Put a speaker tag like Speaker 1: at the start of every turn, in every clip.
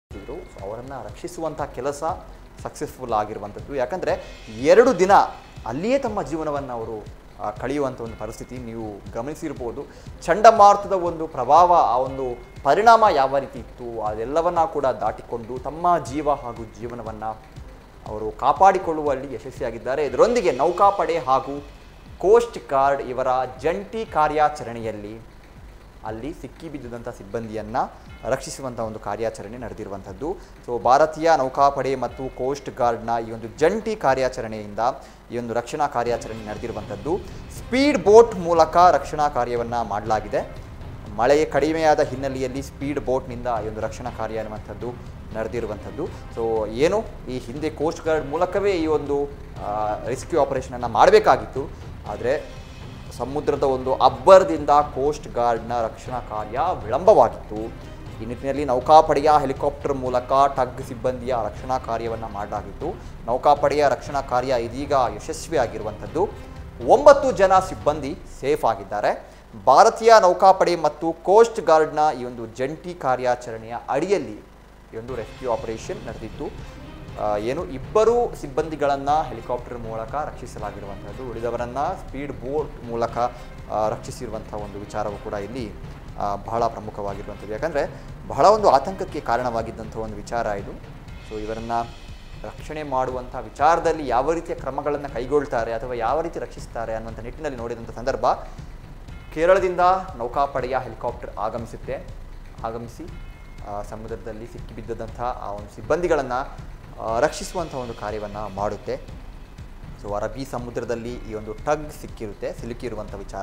Speaker 1: ಇದ್ರು ಅವರನ್ನು ರಕ್ಷಿಸುವಂಥ ಕೆಲಸ ಸಕ್ಸಸ್ಫುಲ್ ಆಗಿರುವಂಥದ್ದು ಯಾಕಂದರೆ ಎರಡು ದಿನ ಅಲ್ಲಿಯೇ ತಮ್ಮ ಜೀವನವನ್ನು ಅವರು ಆ, ಕಳೆಯುವಂಥ ಒಂದು ಪರಿಸ್ಥಿತಿ ನೀವು ಗಮನಿಸಿರ್ಬೋದು ಚಂಡಮಾರುತದ ಒಂದು ಪ್ರಭಾವ ಆ ಒಂದು ಪರಿಣಾಮ ಯಾವ ರೀತಿ ಇತ್ತು ಅದೆಲ್ಲವನ್ನ ಕೂಡ ದಾಟಿಕೊಂಡು ತಮ್ಮ ಜೀವ ಹಾಗೂ ಜೀವನವನ್ನು ಅವರು ಕಾಪಾಡಿಕೊಳ್ಳುವಲ್ಲಿ ಯಶಸ್ವಿಯಾಗಿದ್ದಾರೆ ಇದರೊಂದಿಗೆ ನೌಕಾಪಡೆ ಹಾಗೂ ಕೋಸ್ಟ್ ಗಾರ್ಡ್ ಇವರ ಜಂಟಿ ಕಾರ್ಯಾಚರಣೆಯಲ್ಲಿ ಅಲ್ಲಿ ಸಿಕ್ಕಿಬಿದ್ದಂಥ ಸಿಬ್ಬಂದಿಯನ್ನು ರಕ್ಷಿಸುವಂಥ ಒಂದು ಕಾರ್ಯಾಚರಣೆ ನಡೆದಿರುವಂಥದ್ದು ಸೊ ಭಾರತೀಯ ನೌಕಾಪಡೆ ಮತ್ತು ಕೋಸ್ಟ್ ಗಾರ್ಡ್ನ ಈ ಒಂದು ಜಂಟಿ ಕಾರ್ಯಾಚರಣೆಯಿಂದ ಈ ಒಂದು ರಕ್ಷಣಾ ಕಾರ್ಯಾಚರಣೆ ನಡೆದಿರುವಂಥದ್ದು ಸ್ಪೀಡ್ ಬೋಟ್ ಮೂಲಕ ರಕ್ಷಣಾ ಕಾರ್ಯವನ್ನು ಮಾಡಲಾಗಿದೆ ಮಳೆ ಕಡಿಮೆಯಾದ ಹಿನ್ನೆಲೆಯಲ್ಲಿ ಸ್ಪೀಡ್ ಬೋಟ್ನಿಂದ ಈ ಒಂದು ರಕ್ಷಣಾ ಕಾರ್ಯ ಅನ್ನುವಂಥದ್ದು ನಡೆದಿರುವಂಥದ್ದು ಸೊ ಏನು ಈ ಹಿಂದೆ ಕೋಸ್ಟ್ ಗಾರ್ಡ್ ಮೂಲಕವೇ ಈ ಒಂದು ರೆಸ್ಕ್ಯೂ ಆಪರೇಷನನ್ನು ಮಾಡಬೇಕಾಗಿತ್ತು ಆದರೆ ಸಮುದ್ರದ ಒಂದು ಅಬ್ಬರದಿಂದ ಕೋಸ್ಟ್ ಗಾರ್ಡ್ನ ರಕ್ಷಣಾ ಕಾರ್ಯ ವಿಳಂಬವಾಗಿತ್ತು ಈ ನಿಟ್ಟಿನಲ್ಲಿ ನೌಕಾಪಡೆಯ ಹೆಲಿಕಾಪ್ಟರ್ ಮೂಲಕ ಟಗ್ ಸಿಬ್ಬಂದಿಯ ರಕ್ಷಣಾ ಕಾರ್ಯವನ್ನು ಮಾಡಲಾಗಿತ್ತು ನೌಕಾಪಡೆಯ ರಕ್ಷಣಾ ಕಾರ್ಯ ಇದೀಗ ಯಶಸ್ವಿಯಾಗಿರುವಂಥದ್ದು ಒಂಬತ್ತು ಜನ ಸಿಬ್ಬಂದಿ ಸೇಫ್ ಆಗಿದ್ದಾರೆ ಭಾರತೀಯ ನೌಕಾಪಡೆ ಮತ್ತು ಕೋಸ್ಟ್ ಗಾರ್ಡ್ನ ಈ ಒಂದು ಜಂಟಿ ಕಾರ್ಯಾಚರಣೆಯ ಅಡಿಯಲ್ಲಿ ಈ ಒಂದು ರೆಸ್ಕ್ಯೂ ಆಪರೇಷನ್ ನಡೆದಿತ್ತು ಆ, ಏನು ಇಬ್ಬರು ಸಿಬ್ಬಂದಿಗಳನ್ನು ಹೆಲಿಕಾಪ್ಟರ್ ಮೂಲಕ ರಕ್ಷಿಸಲಾಗಿರುವಂಥದ್ದು ಉಳಿದವರನ್ನು ಸ್ಪೀಡ್ ಬೋಟ್ ಮೂಲಕ ಆ, ರಕ್ಷಿಸಿರುವಂಥ ಒಂದು ವಿಚಾರವು ಕೂಡ ಇಲ್ಲಿ ಆ, ಬಹಳ ಪ್ರಮುಖವಾಗಿರುವಂಥದ್ದು ಯಾಕಂದರೆ ಬಹಳ ಒಂದು ಆತಂಕಕ್ಕೆ ಕಾರಣವಾಗಿದ್ದಂಥ ಒಂದು ವಿಚಾರ ಇದು ಸೊ ಇವರನ್ನು ರಕ್ಷಣೆ ಮಾಡುವಂಥ ವಿಚಾರದಲ್ಲಿ ಯಾವ ರೀತಿಯ ಕ್ರಮಗಳನ್ನು ಕೈಗೊಳ್ತಾರೆ ಅಥವಾ ಯಾವ ರೀತಿ ರಕ್ಷಿಸ್ತಾರೆ ಅನ್ನುವಂಥ ನಿಟ್ಟಿನಲ್ಲಿ ನೋಡಿದಂಥ ಸಂದರ್ಭ ಕೇರಳದಿಂದ ನೌಕಾಪಡೆಯ ಹೆಲಿಕಾಪ್ಟರ್ ಆಗಮಿಸುತ್ತೆ ಆಗಮಿಸಿ ಆ, ಸಮುದ್ರದಲ್ಲಿ ಸಿಕ್ಕಿಬಿದ್ದಂಥ ಆ ಒಂದು ಸಿಬ್ಬಂದಿಗಳನ್ನು ರಕ್ಷಿಸುವಂಥ ಒಂದು ಕಾರ್ಯವನ್ನು ಮಾಡುತ್ತೆ ಸೊ ಅರಬ್ಬಿ ಸಮುದ್ರದಲ್ಲಿ ಈ ಒಂದು ಟಗ್ ಸಿಕ್ಕಿರುತ್ತೆ ಸಿಲುಕಿರುವಂಥ ವಿಚಾರ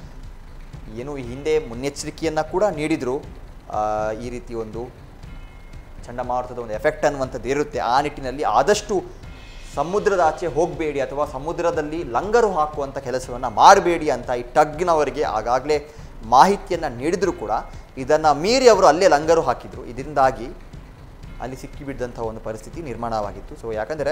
Speaker 1: ಏನು ಈ ಹಿಂದೆ ಮುನ್ನೆಚ್ಚರಿಕೆಯನ್ನು ಕೂಡ ನೀಡಿದರು ಈ ರೀತಿ ಒಂದು ಚಂಡಮಾರುತದ ಒಂದು ಎಫೆಕ್ಟ್ ಅನ್ನುವಂಥದ್ದು ಇರುತ್ತೆ ಆ ನಿಟ್ಟಿನಲ್ಲಿ ಆದಷ್ಟು ಸಮುದ್ರದ ಆಚೆ ಹೋಗಬೇಡಿ ಅಥವಾ ಸಮುದ್ರದಲ್ಲಿ ಲಂಗರು ಹಾಕುವಂಥ ಕೆಲಸವನ್ನು ಮಾಡಬೇಡಿ ಅಂತ ಈ ಟಗ್ನವರಿಗೆ ಆಗಾಗಲೇ ಮಾಹಿತಿಯನ್ನು ನೀಡಿದರೂ ಕೂಡ ಇದನ್ನು ಮೀರಿ ಅವರು ಅಲ್ಲೇ ಲಂಗರು ಹಾಕಿದರು ಇದರಿಂದಾಗಿ ಅಲ್ಲಿ ಸಿಕ್ಕಿಬಿದ್ದಂಥ ಒಂದು ಪರಿಸ್ಥಿತಿ ನಿರ್ಮಾಣವಾಗಿತ್ತು ಸೊ ಯಾಕಂದರೆ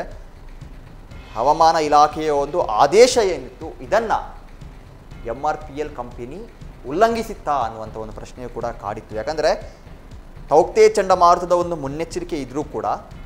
Speaker 1: ಹವಾಮಾನ ಇಲಾಖೆಯ ಒಂದು ಆದೇಶ ಏನಿತ್ತು ಇದನ್ನು M R P L company ಉಲ್ಲಂಘಿಸಿತ್ತಾ ಅನ್ನುವಂಥ ಒಂದು ಪ್ರಶ್ನೆಯು ಕೂಡ ಕಾಡಿತ್ತು ಯಾಕಂದರೆ ತೌಕ್ತೆ ಚಂಡಮಾರುತದ ಒಂದು ಮುನ್ನೆಚ್ಚರಿಕೆ ಇದ್ದರೂ ಕೂಡ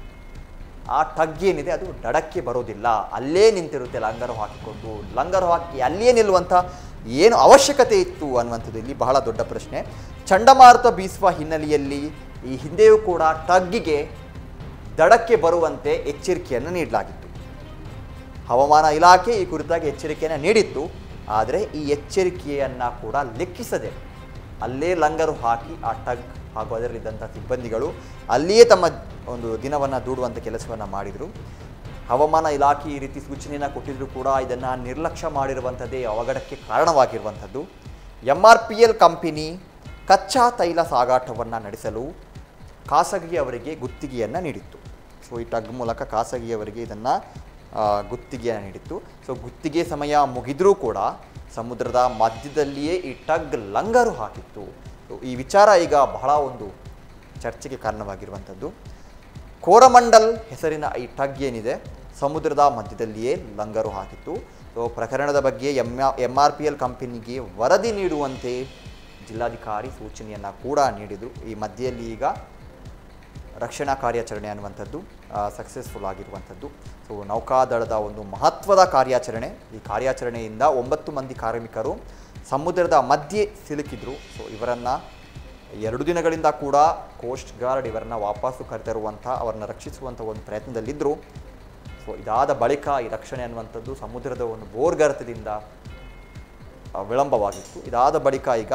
Speaker 1: ಆ ಟಗ್ ಏನಿದೆ ಅದು ದಡಕ್ಕೆ ಬರೋದಿಲ್ಲ ಅಲ್ಲೇ ನಿಂತಿರುತ್ತೆ ಲಂಗರು ಹಾಕಿಕೊಂಡು ಲಂಗರು ಹಾಕಿ ಅಲ್ಲೇ ನಿಲ್ಲುವಂಥ ಏನು ಅವಶ್ಯಕತೆ ಇತ್ತು ಅನ್ನುವಂಥದ್ದು ಇಲ್ಲಿ ಬಹಳ ದೊಡ್ಡ ಪ್ರಶ್ನೆ ಚಂಡಮಾರುತ ಬೀಸುವ ಹಿನ್ನೆಲೆಯಲ್ಲಿ ಈ ಹಿಂದೆಯೂ ಕೂಡ ಟಗ್ಗಿಗೆ ದಡಕ್ಕೆ ಬರುವಂತೆ ಎಚ್ಚರಿಕೆಯನ್ನು ನೀಡಲಾಗಿತ್ತು ಹವಾಮಾನ ಇಲಾಖೆ ಈ ಕುರಿತಾಗಿ ಎಚ್ಚರಿಕೆಯನ್ನು ನೀಡಿತ್ತು ಆದರೆ ಈ ಎಚ್ಚರಿಕೆಯನ್ನು ಕೂಡ ಲೆಕ್ಕಿಸದೆ ಅಲ್ಲೇ ಲಂಗರು ಹಾಕಿ ಆ ಟಗ್ ಹಾಗೂ ಅದರಲ್ಲಿದ್ದಂಥ ಸಿಬ್ಬಂದಿಗಳು ಅಲ್ಲಿಯೇ ತಮ್ಮ ಒಂದು ದಿನವನ್ನು ದೂಡುವಂಥ ಕೆಲಸವನ್ನು ಮಾಡಿದರು ಹವಾಮಾನ ಇಲಾಖೆ ಈ ರೀತಿ ಸೂಚನೆಯನ್ನು ಕೊಟ್ಟಿದ್ದರೂ ಕೂಡ ಇದನ್ನು ನಿರ್ಲಕ್ಷ್ಯ ಮಾಡಿರುವಂಥದ್ದೇ ಅವಘಡಕ್ಕೆ ಕಾರಣವಾಗಿರುವಂಥದ್ದು M R P L company ಕಚ್ಚಾ ತೈಲ ಸಾಗಾಟವನ್ನು ನಡೆಸಲು ಖಾಸಗಿಯವರಿಗೆ ಗುತ್ತಿಗೆಯನ್ನು ನೀಡಿತ್ತು ಸೊ ಈ ಟಗ್ ಮೂಲಕ ಖಾಸಗಿಯವರಿಗೆ ಇದನ್ನು ಗುತ್ತಿಗೆಯನ್ನು ನೀಡಿತ್ತು ಸೊ ಗುತ್ತಿಗೆ ಸಮಯ ಮುಗಿದರೂ ಕೂಡ ಸಮುದ್ರದ ಮಧ್ಯದಲ್ಲಿಯೇ ಈ ಟಗ್ ಲಂಗರು ಹಾಕಿತ್ತು ಸೊ ಈ ವಿಚಾರ ಈಗ ಬಹಳ ಒಂದು ಚರ್ಚೆಗೆ ಕಾರಣವಾಗಿರುವಂಥದ್ದು ಕೋರಮಂಡಲ್ ಹೆಸರಿನ ಈ ಟಗ್ ಏನಿದೆ ಸಮುದ್ರದ ಮಧ್ಯದಲ್ಲಿಯೇ ಲಂಗರು ಹಾಕಿತ್ತು ಸೊ ಪ್ರಕರಣದ ಬಗ್ಗೆ M M R P L ಕಂಪನಿಗೆ ವರದಿ ನೀಡುವಂತೆ ಜಿಲ್ಲಾಧಿಕಾರಿ ಸೂಚನೆಯನ್ನು ಕೂಡ ನೀಡಿದರು ಈ ಮಧ್ಯೆಯಲ್ಲಿ ಈಗ ರಕ್ಷಣಾ ಕಾರ್ಯಾಚರಣೆ ಅನ್ನುವಂಥದ್ದು ಸಕ್ಸಸ್ಫುಲ್ ಆಗಿರುವಂಥದ್ದು ಸೊ ನೌಕಾದಳದ ಒಂದು ಮಹತ್ವದ ಕಾರ್ಯಾಚರಣೆ ಈ ಕಾರ್ಯಾಚರಣೆಯಿಂದ ಒಂಬತ್ತು ಮಂದಿ ಕಾರ್ಮಿಕರು ಸಮುದ್ರದ ಮಧ್ಯೆ ಸಿಲುಕಿದ್ರು ಸೊ ಇವರನ್ನು ಎರಡು ದಿನಗಳಿಂದ ಕೂಡ ಕೋಸ್ಟ್ ಗಾರ್ಡ್ ಇವರನ್ನು ವಾಪಸ್ಸು ಕರೆತರುವಂಥ ಅವರನ್ನ ರಕ್ಷಿಸುವಂಥ ಒಂದು ಪ್ರಯತ್ನದಲ್ಲಿದ್ದರು ಸೊ ಇದಾದ ಬಳಿಕ ಈ ರಕ್ಷಣೆ ಅನ್ನುವಂಥದ್ದು ಸಮುದ್ರದ ಒಂದು ಬೋರ್ಗರತದಿಂದ ಆ, ವಿಳಂಬವಾಗಿತ್ತು ಇದಾದ ಬಳಿಕ ಈಗ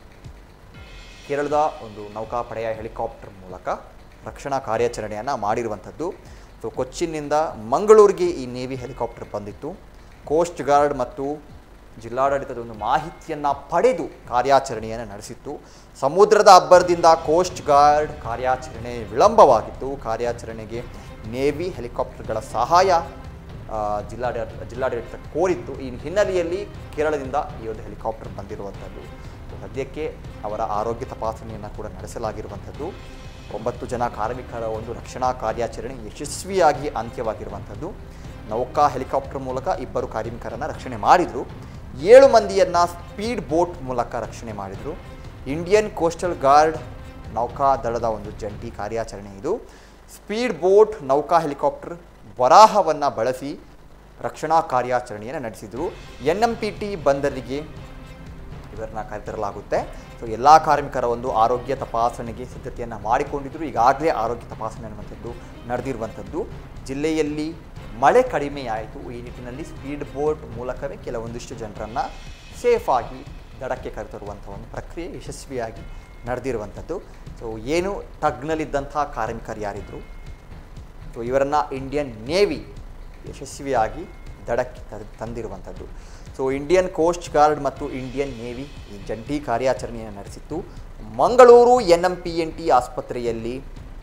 Speaker 1: ಕೇರಳದ ಒಂದು ನೌಕಾಪಡೆಯ ಹೆಲಿಕಾಪ್ಟರ್ ಮೂಲಕ ರಕ್ಷಣಾ ಕಾರ್ಯಾಚರಣೆಯನ್ನು ಮಾಡಿರುವಂಥದ್ದು ಸೊ ಕೊಚ್ಚಿನ್ನಿಂದ ಮಂಗಳೂರಿಗೆ ಈ ನೇವಿ ಹೆಲಿಕಾಪ್ಟರ್ ಬಂದಿತ್ತು ಕೋಸ್ಟ್ ಗಾರ್ಡ್ ಮತ್ತು ಜಿಲ್ಲಾಡಳಿತದ ಒಂದು ಮಾಹಿತಿಯನ್ನು ಪಡೆದು ಕಾರ್ಯಾಚರಣೆಯನ್ನು ನಡೆಸಿತ್ತು ಸಮುದ್ರದ ಅಬ್ಬರದಿಂದ ಕೋಸ್ಟ್ ಗಾರ್ಡ್ ಕಾರ್ಯಾಚರಣೆ ವಿಳಂಬವಾಗಿತ್ತು ಕಾರ್ಯಾಚರಣೆಗೆ ನೇವಿ ಹೆಲಿಕಾಪ್ಟರ್ಗಳ ಸಹಾಯ ಆ, ಜಿಲ್ಲಾಡಳಿತ ಜಿಲ್ಲಾಡಳಿತ ಕೋರಿತ್ತು ಈ ಹಿನ್ನೆಲೆಯಲ್ಲಿ ಕೇರಳದಿಂದ ಈ ಒಂದು ಹೆಲಿಕಾಪ್ಟರ್ ಬಂದಿರುವಂಥದ್ದು ಸದ್ಯಕ್ಕೆ ಅವರ ಆರೋಗ್ಯ ತಪಾಸಣೆಯನ್ನು ಕೂಡ ನಡೆಸಲಾಗಿರುವಂಥದ್ದು ಒಂಬತ್ತು ಜನ ಕಾರ್ಮಿಕರ ಒಂದು ರಕ್ಷಣಾ ಕಾರ್ಯಾಚರಣೆ ಯಶಸ್ವಿಯಾಗಿ ಅಂತ್ಯವಾಗಿರುವಂಥದ್ದು ನೌಕಾ ಹೆಲಿಕಾಪ್ಟರ್ ಮೂಲಕ ಇಬ್ಬರು ಕಾರ್ಮಿಕರನ್ನು ರಕ್ಷಣೆ ಮಾಡಿದರು ಏಳು ಮಂದಿಯನ್ನು ಸ್ಪೀಡ್ ಬೋಟ್ ಮೂಲಕ ರಕ್ಷಣೆ ಮಾಡಿದರು ಇಂಡಿಯನ್ ಕೋಸ್ಟಲ್ ಗಾರ್ಡ್ ನೌಕಾದಳದ ಒಂದು ಜಂಟಿ ಕಾರ್ಯಾಚರಣೆ ಇದು ಸ್ಪೀಡ್ ಬೋಟ್ ನೌಕಾ ಹೆಲಿಕಾಪ್ಟರ್ ವರಾಹವನ್ನು ಬಳಸಿ ರಕ್ಷಣಾ ಕಾರ್ಯಾಚರಣೆಯನ್ನು ನಡೆಸಿದರು ಎನ್ ಎಂ ಪಿ ಟಿ ಬಂದರಿಗೆ ಇವರನ್ನ ಕರೆತರಲಾಗುತ್ತೆ ಸೊ ಎಲ್ಲ ಕಾರ್ಮಿಕರ ಒಂದು ಆರೋಗ್ಯ ತಪಾಸಣೆಗೆ ಸಿದ್ಧತೆಯನ್ನು ಮಾಡಿಕೊಂಡಿದ್ದರು ಈಗಾಗಲೇ ಆರೋಗ್ಯ ತಪಾಸಣೆ ಅನ್ನುವಂಥದ್ದು ನಡೆದಿರುವಂಥದ್ದು ಜಿಲ್ಲೆಯಲ್ಲಿ ಮಳೆ ಕಡಿಮೆಯಾಯಿತು ಈ ನಿಟ್ಟಿನಲ್ಲಿ ಸ್ಪೀಡ್ ಬೋಟ್ ಮೂಲಕವೇ ಕೆಲವೊಂದಿಷ್ಟು ಜನರನ್ನು ಸೇಫಾಗಿ ದಡಕ್ಕೆ ಕರೆತರುವಂಥ ಒಂದು ಪ್ರಕ್ರಿಯೆ ಯಶಸ್ವಿಯಾಗಿ ನಡೆದಿರುವಂಥದ್ದು ಸೊ ಏನು ಟಗ್ನಲ್ಲಿದ್ದಂಥ ಕಾರ್ಮಿಕರು ಯಾರಿದ್ರು ಸೊ ಇವರನ್ನು ಇಂಡಿಯನ್ ನೇವಿ ಯಶಸ್ವಿಯಾಗಿ ದಡಕ್ಕೆ ತ- ತಂದಿರುವಂಥದ್ದು ಸೊ ಇಂಡಿಯನ್ ಕೋಸ್ಟ್ ಗಾರ್ಡ್ ಮತ್ತು ಇಂಡಿಯನ್ ನೇವಿ ಈ ಜಂಟಿ ಕಾರ್ಯಾಚರಣೆಯನ್ನು ನಡೆಸಿತ್ತು Mangaluru N M P N T ಆಸ್ಪತ್ರೆಯಲ್ಲಿ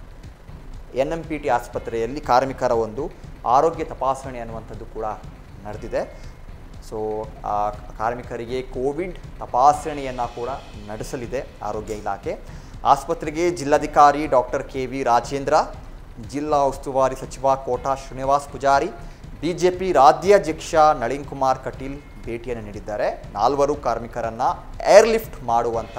Speaker 1: ಎನ್ ಎಂ ಪಿ ಟಿ ಆಸ್ಪತ್ರೆಯಲ್ಲಿ ಕಾರ್ಮಿಕರ ಒಂದು ಆರೋಗ್ಯ ತಪಾಸಣೆ ಅನ್ನುವಂಥದ್ದು ಕೂಡ ನಡೆದಿದೆ ಸೊ ಆ ಕಾರ್ಮಿಕರಿಗೆ ಕೋವಿಡ್ ತಪಾಸಣೆಯನ್ನು ಕೂಡ ನಡೆಸಲಿದೆ ಆರೋಗ್ಯ ಇಲಾಖೆ ಆಸ್ಪತ್ರೆಗೆ ಜಿಲ್ಲಾಧಿಕಾರಿ ಡಾಕ್ಟರ್ ಕೆ ವಿ ರಾಜೇಂದ್ರ ಜಿಲ್ಲಾ ಉಸ್ತುವಾರಿ ಸಚಿವ ಕೋಟಾ ಶ್ರೀನಿವಾಸ್ ಪೂಜಾರಿ ಬಿಜೆಪಿ ರಾಜ್ಯಾಧ್ಯಕ್ಷ ನಳಿನ್ ಕುಮಾರ್ ಕಟೀಲ್ ಭೇಟಿಯನ್ನು ನೀಡಿದ್ದಾರೆ ನಾಲ್ವರು ಕಾರ್ಮಿಕರನ್ನು ಏರ್ಲಿಫ್ಟ್ ಮಾಡುವಂಥ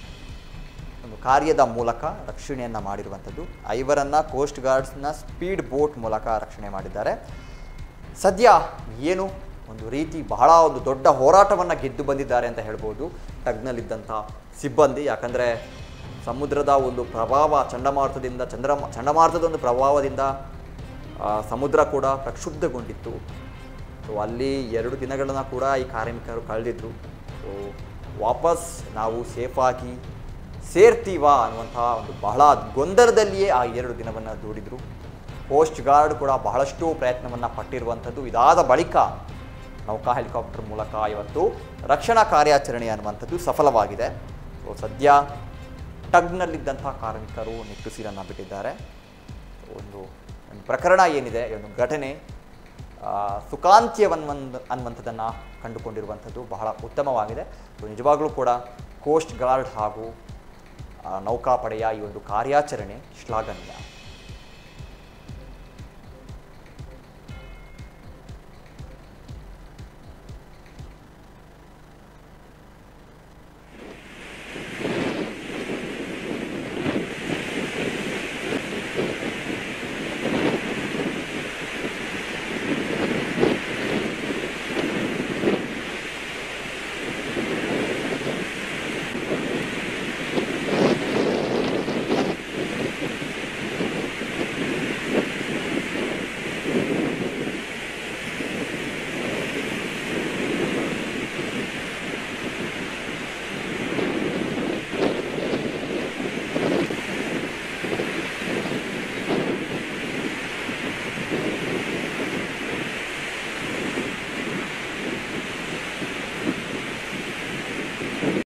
Speaker 1: ಒಂದು ಕಾರ್ಯದ ಮೂಲಕ ರಕ್ಷಣೆಯನ್ನು ಮಾಡಿರುವಂಥದ್ದು ಐವರನ್ನು ಕೋಸ್ಟ್ ಗಾರ್ಡ್ಸ್ನ ಸ್ಪೀಡ್ ಬೋಟ್ ಮೂಲಕ ರಕ್ಷಣೆ ಮಾಡಿದ್ದಾರೆ ಸದ್ಯ ಏನು ಒಂದು ರೀತಿ ಬಹಳ ಒಂದು ದೊಡ್ಡ ಹೋರಾಟವನ್ನು ಗೆದ್ದು ಬಂದಿದ್ದಾರೆ ಅಂತ ಹೇಳ್ಬೋದು ಟಗ್ನಲ್ಲಿದ್ದಂಥ ಸಿಬ್ಬಂದಿ ಯಾಕಂದರೆ ಸಮುದ್ರದ ಒಂದು ಪ್ರಭಾವ ಚಂಡಮಾರುತದಿಂದ ಚಂದ್ರ ಚಂಡಮಾರುತದ ಒಂದು ಪ್ರಭಾವದಿಂದ ಆ, ಸಮುದ್ರ ಕೂಡ ಪ್ರಕ್ಷುಬ್ಧಗೊಂಡಿತ್ತು ಸೊ ಅಲ್ಲಿ ಎರಡು ದಿನಗಳನ್ನು ಕೂಡ ಈ ಕಾರ್ಮಿಕರು ಕಳೆದಿದ್ರು ಸೊ ವಾಪಸ್ ನಾವು ಸೇಫಾಗಿ ಸೇರ್ತೀವಾ ಅನ್ನುವಂಥ ಒಂದು ಬಹಳ ಗೊಂದಲದಲ್ಲಿಯೇ ಆ ಎರಡು ದಿನವನ್ನು ದೂಡಿದರು ಕೋಸ್ಟ್ ಗಾರ್ಡ್ ಕೂಡ ಬಹಳಷ್ಟು ಪ್ರಯತ್ನವನ್ನು ಪಟ್ಟಿರುವಂಥದ್ದು ಇದಾದ ಬಳಿಕ ನೌಕಾ ಹೆಲಿಕಾಪ್ಟರ್ ಮೂಲಕ ಇವತ್ತು ರಕ್ಷಣಾ ಕಾರ್ಯಾಚರಣೆ ಅನ್ನುವಂಥದ್ದು ಸಫಲವಾಗಿದೆ ಸೊ ಸದ್ಯ ಟಗ್ನಲ್ಲಿದ್ದಂಥ ಕಾರ್ಮಿಕರು ನಿಟ್ಟುಸಿರನ್ನು ಬಿಟ್ಟಿದ್ದಾರೆ ಒಂದು ಒಂದು ಪ್ರಕರಣ ಏನಿದೆ ಈ ಒಂದು ಘಟನೆ ಆ, ಸುಖಾಂತ್ಯವನ್ನುವಂದ್ ಅನ್ನುವಂಥದ್ದನ್ನು ಕಂಡುಕೊಂಡಿರುವಂಥದ್ದು ಬಹಳ ಉತ್ತಮವಾಗಿದೆ ಸೊ ನಿಜವಾಗಲೂ ಕೂಡ ಕೋಸ್ಟ್ ಗಾರ್ಡ್ ಹಾಗೂ ಆ, ನೌಕಾಪಡೆಯ ಈ ಒಂದು ಕಾರ್ಯಾಚರಣೆ ಶ್ಲಾಘನೀಯ